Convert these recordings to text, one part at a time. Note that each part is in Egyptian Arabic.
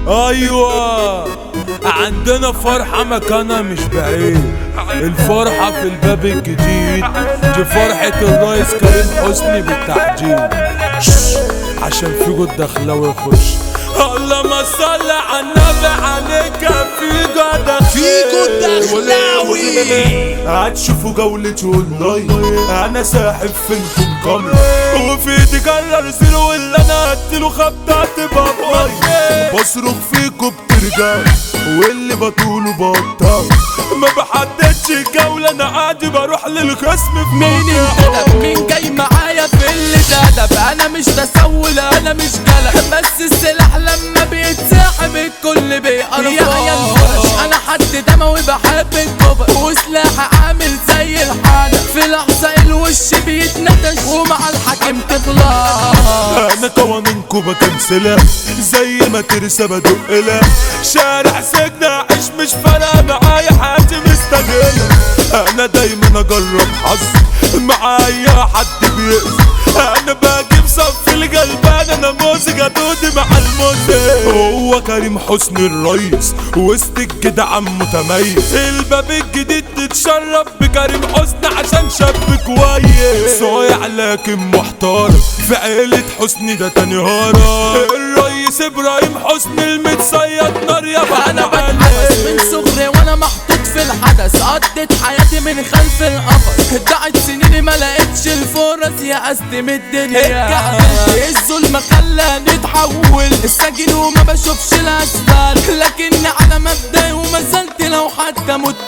ايوه عندنا فرحة مكانها مش بعيد الفرحة في الباب الجديد دي فرحة الرئيس كريم حسني بالتحديد شش، عشان في جود دخلاوي يخش اللهم صل على النبي عليك في جود فيجو الدخلاوي. هتشوفوا جولتي اونلاين انا ساحب فيكم قمر وفي ايدي جرر زيرو اللي انا هديله خبطه تبقى باين بصرخ فيكم بترجع واللي بطوله بطل ما بحددش الجولة انا عادي بروح للخصم في مين موقع. انتدب مين جاي معايا في اللي تدب انا مش تسول انا مش جلب بس السلاح لما بيتسحب الكل بيقرب يا عيال فرش انا حد دموي بحب الكبر وسلاحي عامل زي الحانة في لحظة الوش بيتنتش ومع الحاكم تخلص انا قوانينكو بكنسلها زي ما ترسى بدق لها شارع سجن اعيش مش فارقه معايا حياتي مستجله انا دايما اجرب حظي مع اي حد بيأذي انا باجي بصف الجلبان انا موزج ادود مع الموزي هو كريم حسني الرئيس وسط الجدع متميز الباب الجديد تتشرف بكريم حسني عشان شاب كويس صايع لكن محترم في عيلة حسني ده تاني هرم الرئيس ابراهيم حسني المتصيد نار يا انا بنا بتحبس من صغري وانا محطوط في الحدث قضيت حياتي من خلف القفص ضاعت سنيني ما لقيتش الفرص يا من الدنيا الظلم خلاني اتحول السجن وما بشوفش الاسفل لكني على مبدأي وما زلت لو حتى موت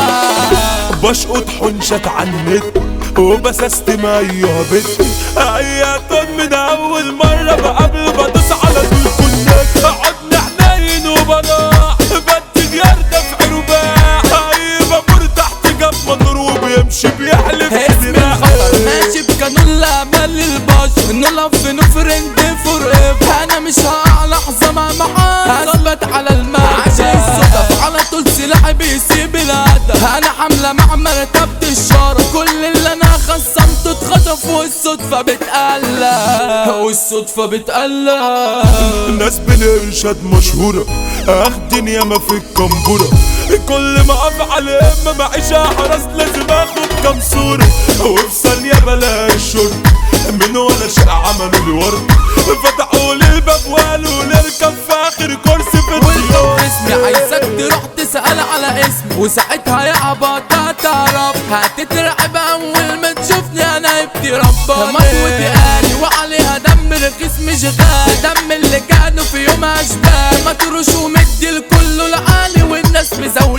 جواه بشقط حنشت عن النت وبسست ما ايوه بنتي اياتون من اول مرة بقابل بدوس على طول كنت عدنا حنين وبراح بدي جردة في عرباح اي بابور تحت جنب مطر وبيمشي بيحلف اسم الخطر ماشي بقانون الامل للبشر نلف نفرند فور ايفر انا مش هقع لحظه مع محل هثبت على الماء عشان الصدف على طول سلاحي بيسيب الهدف انا حامله مع مرتبه الشارة كل اللي انا خصمته اتخطف والصدفه بتقلق والصدفه بتقلق الناس بالارشاد مشهورة اخدين ياما في الكمبورة كل ما اقف على اما معيشة حرس لازم اخد كام صورة وفي ثانية بلاقي شرط من ولا شيء عملوا لي ورد فتحوا لي الباب وقالوا نركب في اخر كرسي في واللي الطيارة اسمي عايزك تروح تسأل على اسمي وساعتها يا عبط هتعرف هتترعب اول ما تشوفني انا ابتي رباني مطوتي قالي وعليها دم رخيص مش غالي دم اللي كانوا في يوم اشبال ما تروش ومدي لكله العالي والناس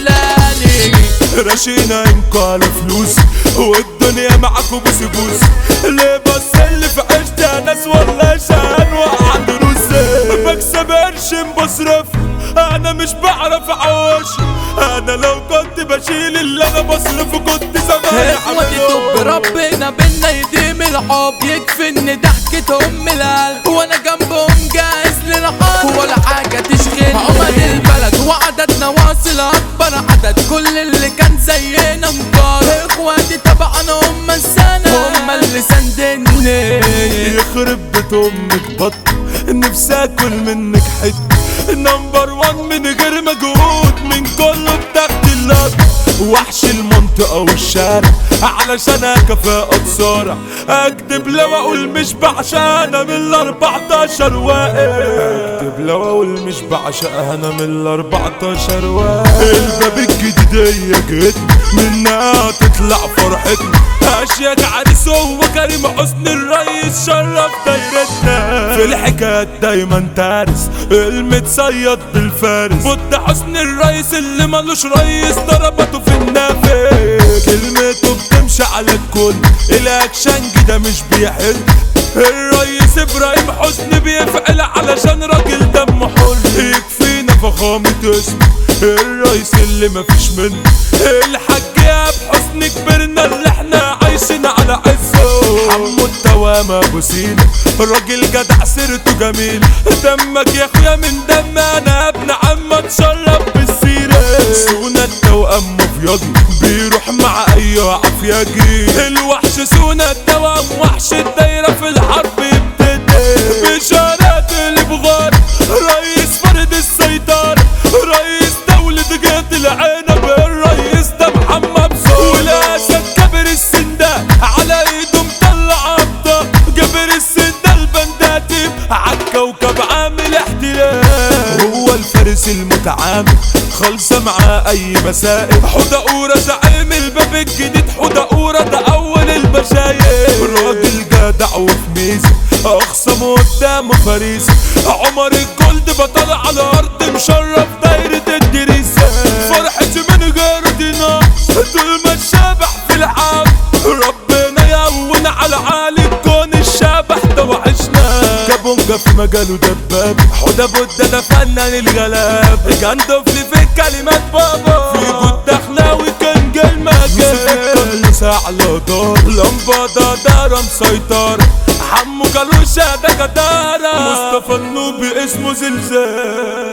مزولاني رشينا انكو على فلوس والدنيا معاكو بوسي بوس ليه بس اللي في عشتي يا ناس والله شان وقع دروس بكسب قرش بصرف انا مش بعرف اعوش انا لو كنت بشيل اللي انا بصرفه كنت زمان اخواتي طب ربنا بينا يديم الحب يكفي ان ضحكة ام القلب وانا جنبهم جاهز للحرب ولا حاجة تشغل عمد البلد وعددنا واصل اكبر عدد كل اللي كان زينا انكار اخواتي طبعا هم السنة هم اللي سندني يخرب بيت امك بط نفسي اكل منك حته نمبر وان من غير مجهود من كله بتاخد اللقب وحش المنطقة والشارع علشان كفاءة بسرعة اكدب لو اقول مش بعشق انا من ال 14 واقف اكدب لو اقول مش بعشق انا من ال 14 واقف الباب الجديدية جيت منها تطلع فرحتنا اشياء عريس هو كريم حسن الرئيس شرف دايرتنا في الحكايات دايما تارس المتصيد بالفارس بود حسن الرئيس اللي ملوش رئيس ضربته في النافذ كلمته بتمشي على الكل الاكشنج ده مش بيحل الرئيس ابراهيم حسني بيفعل علشان راجل دمه حر يكفينا فخامة اسمه الرئيس اللي مفيش منه الحاج اب حسني كبرنا اللي احنا عايشين على عزه حمو التوام ابو سينا راجل جدع سيرته جميل دمك يا اخويا من دم انا ابن عم اتشرف بالسيره سونا التوأم مفيضي بيروح مع اي عافياجي الوحش سونا التوأم وحش الدايره في الحرب يبتدي بشارات البغار رئيس فرد السيطرة فارس المتعامل خالصة معاه اي مسائل حوده قورة زعيم الباب الجديد حوده قورة ده اول البشاير راجل جدع وفي ميزة اخصم قدامه فريسة عمر الجولد بطل على ارض مشرف دايرة الدريسة فرحتي من غير دينار طول ما الشبح في العاب ربنا يهون على عالي الكون الشبح ده وحشنا كابونجا في مجاله دباب حوده بودة ده فنان الغلاب كان طفل في كلمات بابا في جود دخلاوي كان جاي المجال ساعة على دار لمبادة دارة مسيطرة حمو جالوشة ده جدارة مصطفى النوبي اسمه زلزال